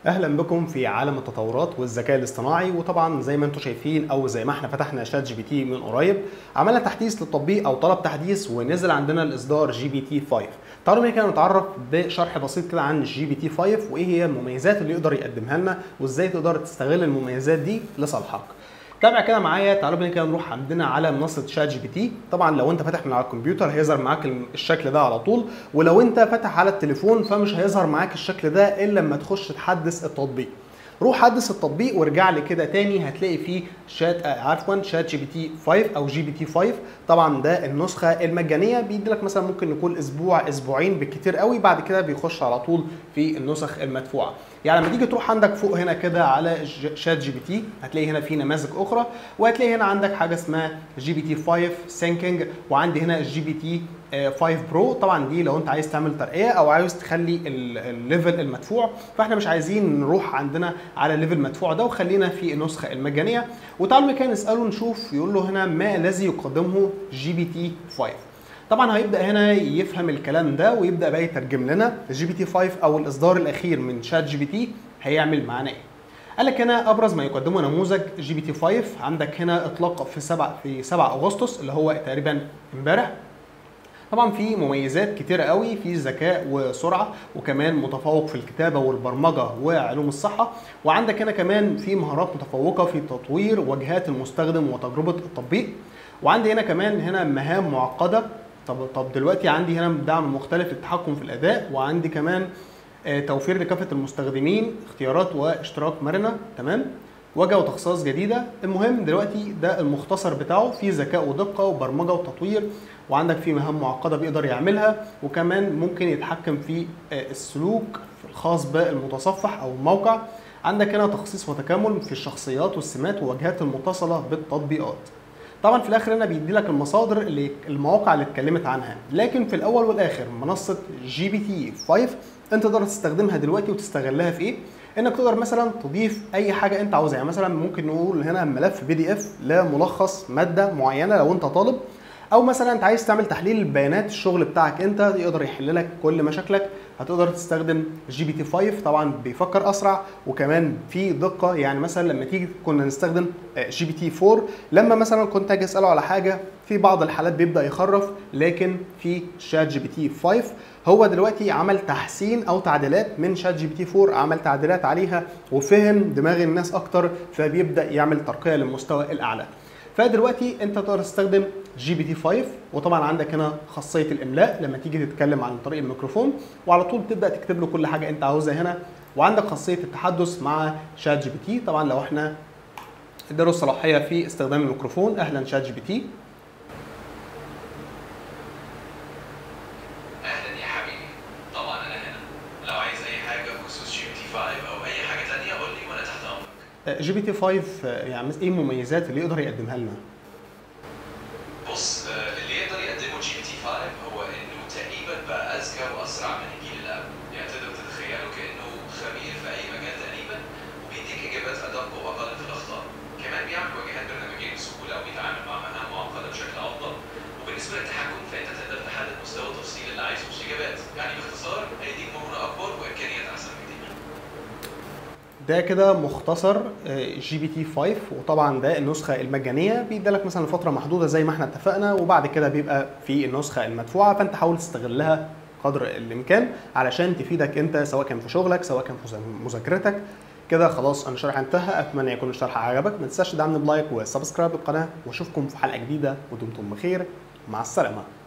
اهلا بكم في عالم التطورات والذكاء الاصطناعي وطبعا زي ما انتم شايفين او زي ما احنا فتحنا شات جي بي تي من قريب عملنا تحديث للتطبيق او طلب تحديث ونزل عندنا الاصدار جي بي تي 5 تعالوا بينا كده نتعرف بشرح بسيط كده عن جي بي تي 5 وايه هي المميزات اللي يقدر يقدمها لنا وازاي تقدر تستغل المميزات دي لصالحك تابع كده معايا تعالوا بينا كده نروح عندنا على منصه شات جي بي تي طبعا لو انت فاتح من على الكمبيوتر هيظهر معاك الشكل ده على طول ولو انت فاتح على التليفون فمش هيظهر معاك الشكل ده الا لما تخش تحدث التطبيق روح حدث التطبيق وارجع لي كده تاني هتلاقي فيه شات عفوا شات جي بي تي 5 او جي بي تي 5 طبعا ده النسخه المجانيه بيدي لك مثلا ممكن يكون اسبوع اسبوعين بالكتير قوي بعد كده بيخش على طول في النسخ المدفوعه يعني لما تيجي تروح عندك فوق هنا كده على شات جي بي تي هتلاقي هنا في نماذج اخرى وهتلاقي هنا عندك حاجه اسمها جي بي تي 5 سينكينج وعندي هنا الجي بي تي 5 برو طبعا دي لو انت عايز تعمل ترقيه او عايز تخلي الليفل المدفوع فاحنا مش عايزين نروح عندنا على الليفل المدفوع ده وخلينا في النسخه المجانيه وتعالوا كده نساله نشوف يقول له هنا ما الذي يقدمه جي بي تي 5 طبعا هيبدا هنا يفهم الكلام ده ويبدا بقى يترجم لنا الجي بي تي 5 او الاصدار الاخير من شات جي بي تي هيعمل معانا ايه قال لك هنا ابرز ما يقدمه نموذج جي بي تي 5 عندك هنا اطلاق في 7 في 7 اغسطس اللي هو تقريبا امبارح طبعا في مميزات كتيره قوي في ذكاء وسرعه وكمان متفوق في الكتابه والبرمجه وعلوم الصحه وعندك هنا كمان في مهارات متفوقه في تطوير واجهات المستخدم وتجربه التطبيق وعندي هنا كمان هنا مهام معقده طب طب دلوقتي عندي هنا دعم مختلف للتحكم في الاداء وعندي كمان توفير لكافه المستخدمين اختيارات واشتراك مرنه تمام واجهه وتخصيص جديده المهم دلوقتي ده المختصر بتاعه في ذكاء ودقه وبرمجه وتطوير وعندك في مهام معقده بيقدر يعملها وكمان ممكن يتحكم في السلوك الخاص بالمتصفح او الموقع عندك هنا تخصيص وتكامل في الشخصيات والسمات والواجهات المتصله بالتطبيقات طبعا في الاخر هنا بيدي لك المصادر اللي المواقع اللي اتكلمت عنها لكن في الاول والاخر منصه جي بي تي 5 انت تقدر تستخدمها دلوقتي وتستغلها في ايه انك تقدر مثلا تضيف اي حاجه انت عاوزها يعني مثلا ممكن نقول هنا ملف بي دي اف لملخص ماده معينه لو انت طالب او مثلا انت عايز تعمل تحليل البيانات الشغل بتاعك انت يقدر يحل لك كل مشاكلك هتقدر تستخدم جي بي تي 5 طبعا بيفكر اسرع وكمان في دقه يعني مثلا لما تيجي كنا نستخدم جي بي تي 4 لما مثلا كنت اجي اساله على حاجه في بعض الحالات بيبدا يخرف لكن في شات جي بي تي 5 هو دلوقتي عمل تحسين او تعديلات من شات جي بي تي 4 عمل تعديلات عليها وفهم دماغ الناس اكتر فبيبدا يعمل ترقيه للمستوى الاعلى فدلوقتي انت تقدر تستخدم جي بي تي 5 وطبعا عندك هنا خاصيه الاملاء لما تيجي تتكلم عن طريق الميكروفون وعلى طول تبدا تكتب له كل حاجه انت عاوزها هنا وعندك خاصيه التحدث مع شات جي بي تي طبعا لو احنا اداله الصلاحيه في استخدام الميكروفون اهلا شات جي بي تي اهلا يا حبيبي طبعا انا هنا لو عايز اي حاجه بخصوص جي بي تي 5 او اي حاجه تانية قول لي وانا تحت امرك جي بي تي 5 يعني ايه المميزات اللي يقدر يقدمها لنا بص آه، اللي يقدر يقدمه جي بي تي 5 هو انه تقريبا بقى اذكى واسرع من الجيل اللي قبله يعني تقدر تتخيله كانه خبير في اي مجال تقريبا وبيديك اجابات ادق واقل في الاخطاء كمان بيعمل واجهات برنامجيه بسهوله وبيتعامل مع مهام معقده بشكل افضل وبالنسبه للتحكم فانت تقدر تحدد مستوى التفصيل اللي عايزه مش اجابات يعني باختصار هيديك مرونه اكبر وامكانيات احسن بكتير ده كده مختصر جي بي تي 5 وطبعا ده النسخه المجانيه بيديلك مثلا لفتره محدوده زي ما احنا اتفقنا وبعد كده بيبقى في النسخه المدفوعه فانت حاول تستغلها قدر الامكان علشان تفيدك انت سواء كان في شغلك سواء كان في مذاكرتك كده خلاص انا الشرح انتهى اتمنى يكون الشرح عجبك ما تنساش تدعمني بلايك وسبسكرايب القناه واشوفكم في حلقه جديده ودمتم بخير مع السلامه